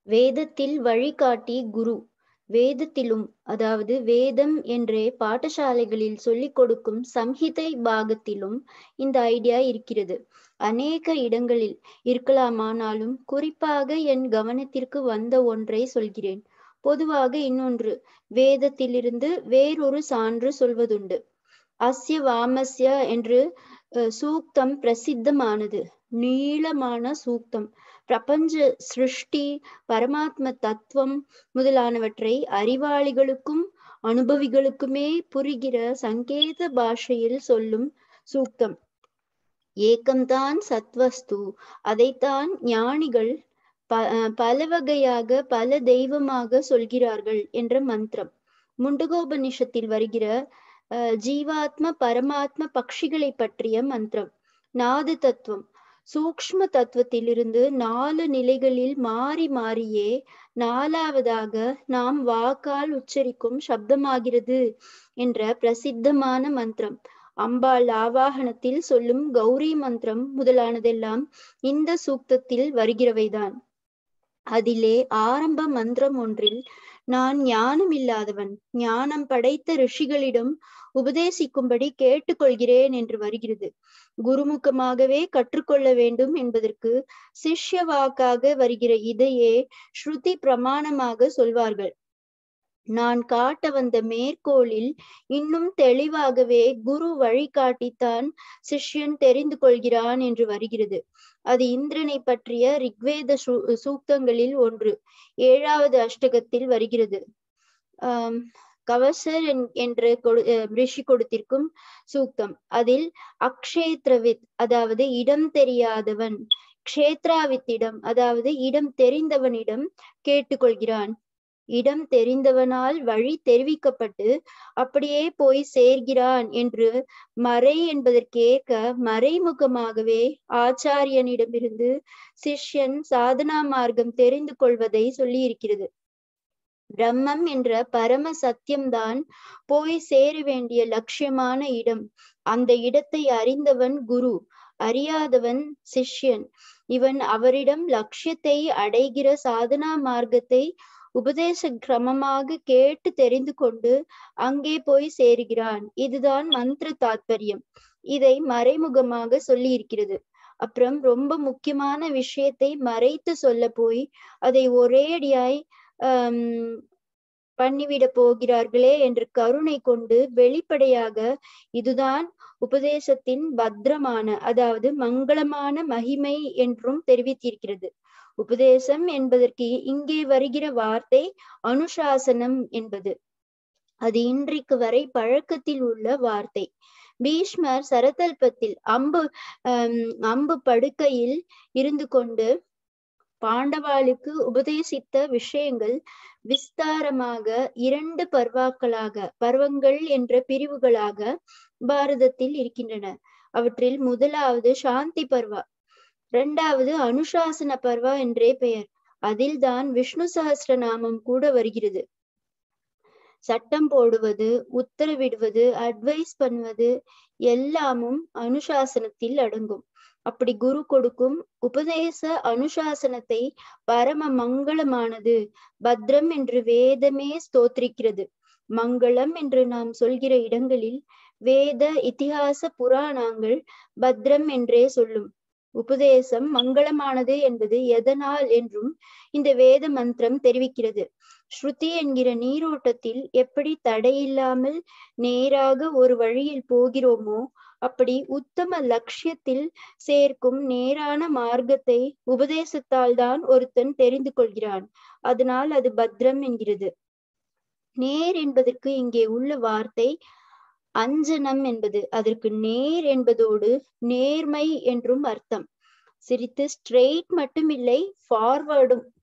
வேதத்தில் வழிகாட்டி குரு வேதத்திலும் அதாவது வேதம் என்றே பாடசாலைகளில் சொல்லிக் கொடுக்கும் சம்ஹிதை பாகத்திலும் இந்த ஐடியா இருக்கிறது அநேக இடங்களில் இருக்கலாமானாலும் குறிப்பாக என் கவனத்திற்கு வந்த ஒன்றை சொல்கிறேன் பொதுவாக இன்னொன்று வேதத்திலிருந்து வேறொரு சான்று சொல்வதுண்டு அஸ்ய வாமஸ்ய என்று சூக்தம் பிரசித்தமானது நீளமான சூக்தம் பிரபஞ்ச சிருஷ்டி பரமாத்ம தத்துவம் முதலானவற்றை அறிவாளிகளுக்கும் அனுபவிகளுக்குமே புரிகிற சங்கேத பாஷையில் சொல்லும் சூக்தம் ஏக்கம்தான் சத்வஸ்து அதைத்தான் ஞானிகள் ப பல வகையாக பல தெய்வமாக சொல்கிறார்கள் என்ற மந்திரம் முண்டகோபனிஷத்தில் வருகிற ஜீவாத்ம பரமாத்ம பக்ஷிகளை பற்றிய மந்திரம் நாது தத்துவம் சூக்ஷ்ம தத்துவத்திலிருந்து நாலு நிலைகளில் மாறி மாறியே நாலாவதாக நாம் வாக்கால் உச்சரிக்கும் சப்தமாகிறது என்ற பிரசித்தமான மந்திரம் அம்பாள் ஆவாகனத்தில் சொல்லும் கௌரி மந்திரம் முதலானதெல்லாம் இந்த சூக்தத்தில் வருகிறவைதான் அதிலே ஆரம்ப மந்திரம் ஒன்றில் நான் ஞானம் இல்லாதவன் ஞானம் படைத்த ரிஷிகளிடம் உபதேசிக்கும்படி கேட்டுக்கொள்கிறேன் என்று வருகிறது குருமுகமாகவே கற்றுக்கொள்ள வேண்டும் என்பதற்கு சிஷ்ய வாக்காக வருகிற இதையே ஸ்ருதி பிரமாணமாக சொல்வார்கள் நான் காட்ட வந்த மேற்கோளில் இன்னும் தெளிவாகவே குரு வழிகாட்டித்தான் சிஷ்யன் தெரிந்து கொள்கிறான் என்று வருகிறது அது இந்திரனை பற்றிய ரிக்வேத சூக்தங்களில் ஒன்று ஏழாவது அஷ்டகத்தில் வருகிறது ஆஹ் கவசர் என்று ரிஷி கொடுத்திருக்கும் சூக்தம் அதில் அக்ஷேத்ரவித் அதாவது இடம் தெரியாதவன் க்ஷேத்ராவித்திடம் அதாவது இடம் தெரிந்தவனிடம் கேட்டுக்கொள்கிறான் இடம் தெரிந்தவனால் வழி தெரிவிக்கப்பட்டு அப்படியே போய் சேர்கிறான் என்று மறை என்பதற்கேற்க மறைமுகமாகவே ஆச்சாரியனிடமிருந்து சிஷ்யன் சாதனா மார்க்கம் தெரிந்து கொள்வதை சொல்லி இருக்கிறது பிரம்மம் என்ற பரம சத்தியம்தான் போய் சேர வேண்டிய லட்சியமான இடம் அந்த இடத்தை அறிந்தவன் குரு அறியாதவன் சிஷ்யன் இவன் அவரிடம் லட்சியத்தை அடைகிற சாதனா மார்க்கத்தை உபதேச கிரமமாக கேட்டு தெரிந்து கொண்டு அங்கே போய் சேருகிறான் இதுதான் மந்திர தாத்பரியம் இதை மறைமுகமாக சொல்லி இருக்கிறது அப்புறம் ரொம்ப முக்கியமான விஷயத்தை மறைத்து சொல்ல போய் அதை ஒரேடியாய் ஆஹ் பண்ணிவிட போகிறார்களே என்று கருணை கொண்டு வெளிப்படையாக இதுதான் உபதேசத்தின் பத்திரமான அதாவது மங்களமான மகிமை என்றும் தெரிவித்திருக்கிறது உபதேசம் என்பதற்கு இங்கே வருகிற வார்த்தை அனுசாசனம் என்பது அது இன்றைக்கு வரை பழக்கத்தில் உள்ள வார்த்தை பீஷ்மர் சரதல்பத்தில் அம்பு அஹ் அம்பு படுக்கையில் இருந்து கொண்டு பாண்டவாளுக்கு உபதேசித்த விஷயங்கள் விஸ்தாரமாக இரண்டு பர்வாக்களாக பர்வங்கள் என்ற பிரிவுகளாக பாரதத்தில் இருக்கின்றன அவற்றில் முதலாவது சாந்தி பர்வா இரண்டாவது அனுசாசன பர்வா என்றே பெயர் அதில்தான் விஷ்ணு சஹசிர நாமம் கூட வருகிறது சட்டம் போடுவது உத்தரவிடுவது அட்வைஸ் பண்ணுவது எல்லாமும் அனுசாசனத்தில் அடங்கும் அப்படி குரு கொடுக்கும் உபதேச அனுசாசனத்தை பரம மங்களமானது பத்ரம் என்று வேதமே ஸ்தோத்திரிக்கிறது மங்களம் என்று நாம் சொல்கிற இடங்களில் வேத இத்திகாச புராணங்கள் பத்ரம் என்றே சொல்லும் உபதேசம் மங்களமானது என்பது எதனால் என்றும் இந்த வேத மந்திரம் தெரிவிக்கிறது ஸ்ருதி என்கிற நீரோட்டத்தில் எப்படி தடையில்லாமல் நேராக ஒரு வழியில் போகிறோமோ அப்படி உத்தம லட்சியத்தில் சேர்க்கும் நேரான மார்க்கத்தை உபதேசத்தால் தான் ஒருத்தன் தெரிந்து கொள்கிறான் அதனால் அது பத்ரம் என்கிறது நேர் என்பதற்கு இங்கே உள்ள வார்த்தை அஞ்சனம் என்பது அதற்கு நேர் என்பதோடு நேர்மை என்றும் அர்த்தம் சிரித்து ஸ்ட்ரெயிட் மட்டும் இல்லை ஃபார்வர்டும்